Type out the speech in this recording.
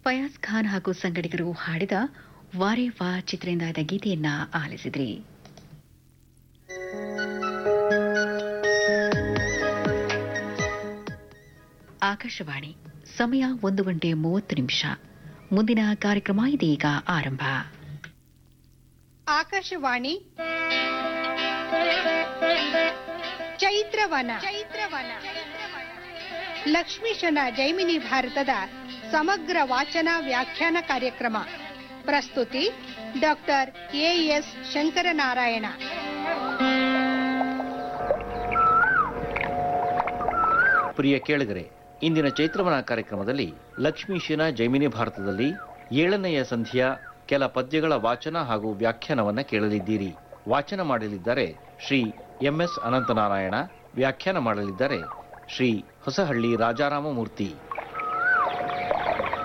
ಫಯಾಜ್ ಖಾನ್ ಹಾಗೂ ಸಂಗಡಿಗರು ಹಾಡಿದ ವಾರೇ ವಾ ಚಿತ್ರದಿಂದ ಆದ ಗೀತೆಯನ್ನ ಆಲಿಸಿದ್ರಿ ಆಕಾಶವಾಣಿ ಸಮಯ ಒಂದು ಗಂಟೆ ಮೂವತ್ತು ನಿಮಿಷ ಮುಂದಿನ ಕಾರ್ಯಕ್ರಮ ಇದೀಗ ಆರಂಭ ಆಕಾಶವಾಣಿ ಚೈತ್ರವನ ಚೈತ್ರವನ ಲಕ್ಷ್ಮೀಶನ ಜೈಮಿನಿ ಭಾರತದ ಸಮಗ್ರ ವಾಚನ ವ್ಯಾಖ್ಯಾನ ಕಾರ್ಯಕ್ರಮ ಪ್ರಸ್ತುತಿ ಡಾಕ್ಟರ್ ಎಎಸ್ ಶಂಕರನಾರಾಯಣ ಪ್ರಿಯ ಕೇಳಿಗರೆ ಇಂದಿನ ಚೈತ್ರವನ ಕಾರ್ಯಕ್ರಮದಲ್ಲಿ ಲಕ್ಷ್ಮೀಶನ ಜೈಮಿನಿ ಭಾರತದಲ್ಲಿ ಏಳನೆಯ ಸಂಧಿಯ ಕೆಲ ಪದ್ಯಗಳ ವಾಚನ ಹಾಗೂ ವ್ಯಾಖ್ಯಾನವನ್ನ ಕೇಳಲಿದ್ದೀರಿ ವಾಚನ ಮಾಡಲಿದ್ದಾರೆ ಶ್ರೀ ಎಂಎಸ್ ಅನಂತನಾರಾಯಣ ವ್ಯಾಖ್ಯಾನ ಮಾಡಲಿದ್ದಾರೆ ಶ್ರೀ ಹೊಸಹಳ್ಳಿ ರಾಜಾರಾಮಮೂರ್ತಿ